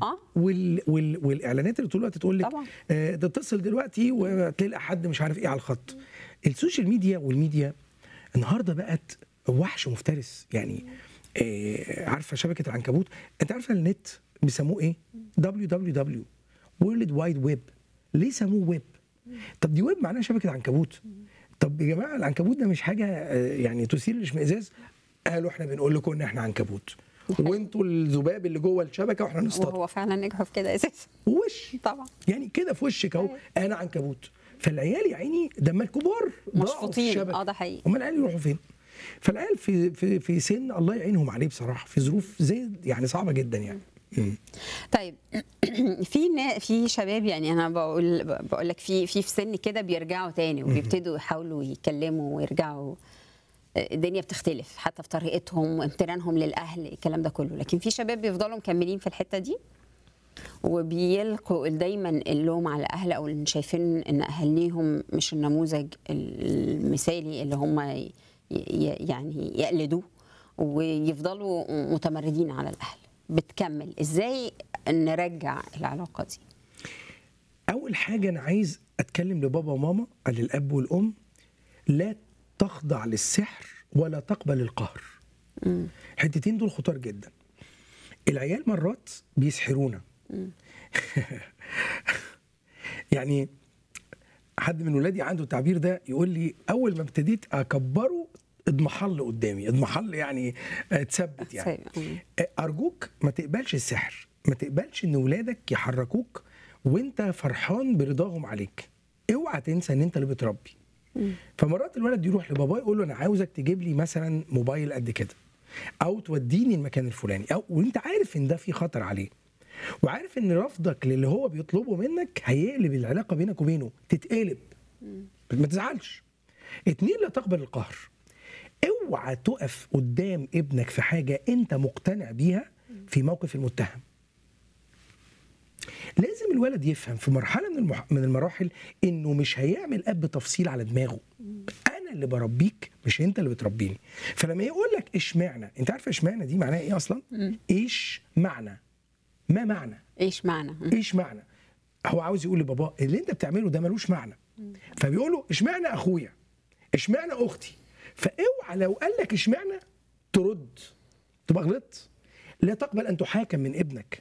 اه وال... وال... والاعلانات اللي طول الوقت تقول لك طبعا. آه، تتصل دلوقتي وتلاقي حد مش عارف ايه على الخط السوشيال ميديا والميديا النهارده بقت وحش مفترس يعني آه، عارفه شبكه العنكبوت انت عارفه النت بيسموه ايه دبليو دبليو دبليو وورلد وايد ويب ليه سموه ويب طب دي ويب معناها شبكه عنكبوت طب يا جماعه العنكبوت ده مش حاجه آه، يعني تثير الاشمئزاز قالوا احنا بنقول لكم ان احنا عنكبوت حقيقة. وانتوا الذباب اللي جوه الشبكه واحنا نصطاد وهو فعلا نجحوا في كده اساسا وش طبعا يعني كده في وشك اهو انا عنكبوت فالعيال يا عيني لما الكبار ضاعوا في مشفوطين الشبكة. اه ده حقيقي امال العيال يروحوا فين؟ فالعيال في في في سن الله يعينهم عليه بصراحه في ظروف زي يعني صعبه جدا يعني مم. طيب في نا- في شباب يعني انا بقول بقول لك في في في سن كده بيرجعوا تاني وبيبتدوا يحاولوا يتكلموا ويرجعوا الدنيا بتختلف حتى في طريقتهم وامتنانهم للاهل الكلام ده كله لكن في شباب بيفضلوا مكملين في الحته دي وبيلقوا دايما اللوم على الاهل او اللي شايفين ان اهاليهم مش النموذج المثالي اللي هم ي- ي- يعني يقلدوه ويفضلوا متمردين على الاهل بتكمل ازاي نرجع العلاقه دي اول حاجه انا عايز اتكلم لبابا وماما للاب والام لا تخضع للسحر ولا تقبل القهر الحتتين دول خطار جدا العيال مرات بيسحرونا يعني حد من ولادي عنده التعبير ده يقول لي اول ما ابتديت اكبره اضمحل قدامي اضمحل يعني اتثبت يعني مم. ارجوك ما تقبلش السحر ما تقبلش ان ولادك يحركوك وانت فرحان برضاهم عليك اوعى تنسى ان انت اللي بتربي فمرات الولد يروح لباباه يقول له انا عاوزك تجيب لي مثلا موبايل قد كده او توديني المكان الفلاني او وانت عارف ان ده في خطر عليه وعارف ان رفضك للي هو بيطلبه منك هيقلب العلاقه بينك وبينه تتقلب ما تزعلش اتنين لا تقبل القهر اوعى تقف قدام ابنك في حاجه انت مقتنع بيها في موقف المتهم لازم الولد يفهم في مرحله من المح... من المراحل انه مش هيعمل اب تفصيل على دماغه انا اللي بربيك مش انت اللي بتربيني فلما يقول لك اشمعنى انت عارفه اشمعنى دي معناها ايه اصلا ايش معنى ما معنى ايش معنى ايش معنى هو عاوز يقول لبابا اللي انت بتعمله ده ملوش معنى فبيقول له اشمعنى اخويا اشمعنى اختي فاوعى لو قال لك اشمعنى ترد تبقى غلطت لا تقبل ان تحاكم من ابنك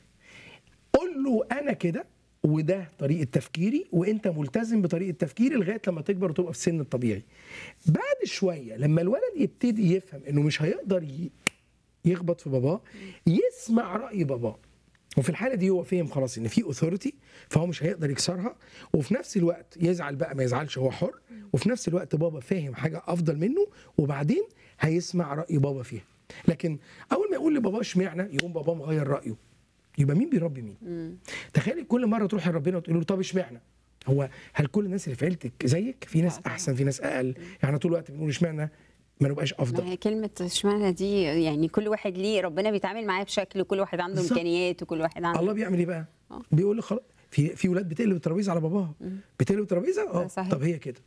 قول له انا كده وده طريقه تفكيري وانت ملتزم بطريقه تفكيري لغايه لما تكبر وتبقى في السن الطبيعي بعد شويه لما الولد يبتدي يفهم انه مش هيقدر ي- يخبط في باباه يسمع راي باباه وفي الحاله دي هو فهم خلاص ان في اوثوريتي فهو مش هيقدر يكسرها وفي نفس الوقت يزعل بقى ما يزعلش هو حر وفي نفس الوقت بابا فاهم حاجه افضل منه وبعدين هيسمع راي بابا فيها لكن اول ما يقول لبابا اشمعنى يقوم بابا مغير رايه يبقى مين بيربي مين تخيلي كل مره تروحي لربنا وتقولي له طب اشمعنى هو هل كل الناس اللي في عيلتك زيك في ناس لا طبعا. احسن في ناس اقل يعني طول الوقت بنقول اشمعنى ما نبقاش ما افضل هي كلمة اشمعنى دي يعني كل واحد ليه ربنا بيتعامل معاه بشكل وكل واحد عنده بالظبط. امكانيات وكل واحد عنده الله بيعمل ايه بقى؟ آه. بيقول لك خلاص في في ولاد بتقلب الترابيزه على باباها بتقلب الترابيزه اه صحيح. طب هي كده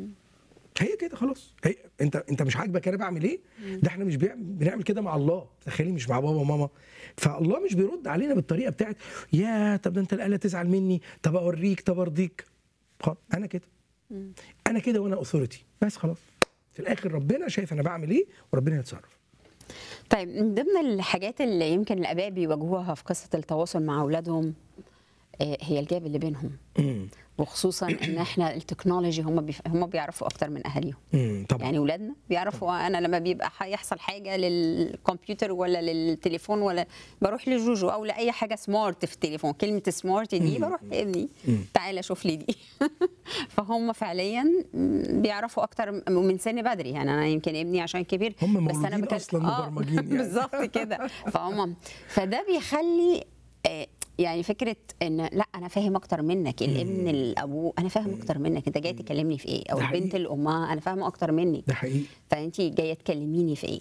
هي كده خلاص هي انت انت مش عاجبك انا بعمل ايه؟ ده احنا مش بيعمل بنعمل كده مع الله تخيلي مش مع بابا وماما فالله مش بيرد علينا بالطريقه بتاعت يا طب ده انت الاله تزعل مني طب اوريك طب ارضيك خلاص انا كده انا كده وانا اوثورتي بس خلاص في الاخر ربنا شايف انا بعمل ايه وربنا يتصرف طيب من ضمن الحاجات اللي يمكن الاباء بيواجهوها في قصة التواصل مع اولادهم آه، هي الجاب اللي بينهم امم وخصوصا ان احنا التكنولوجي هم بيف... هم بيعرفوا اكتر من اهاليهم امم طبعا يعني اولادنا بيعرفوا انا لما بيبقى ح- يحصل حاجه للكمبيوتر ولا للتليفون ولا بروح لجوجو او لاي حاجه سمارت في التليفون كلمه سمارت دي بروح لابني تعالى شوف لي دي فهم فعليا بيعرفوا اكتر من سن بدري يعني انا يمكن ابني عشان كبير هم بس انا مولودين بكلم- أصلاً آه، مبرمجين يعني. بالظبط كده فهم فده بيخلي آه، يعني فكره ان لا انا فاهم اكتر منك الابن الابوه انا فاهم اكتر منك انت جاي تكلمني في ايه او ده البنت حقيقي. الامها انا فاهمه اكتر منك ده حقيقي فانت جايه تكلميني في ايه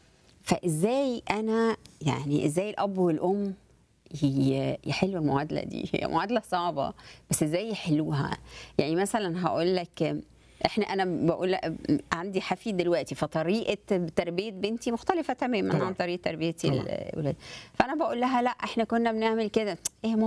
فازاي انا يعني ازاي الاب والام ي- يحلوا المعادله دي هي معادله صعبه بس ازاي يحلوها يعني مثلا هقول لك احنا انا بقول لها- عندي حفيد دلوقتي فطريقه تربيه بنتي مختلفه تماما طبعاً. عن طريقه تربيتي طبعاً. الاولاد فانا بقول لها لا احنا كنا بنعمل كده ايه يا ماما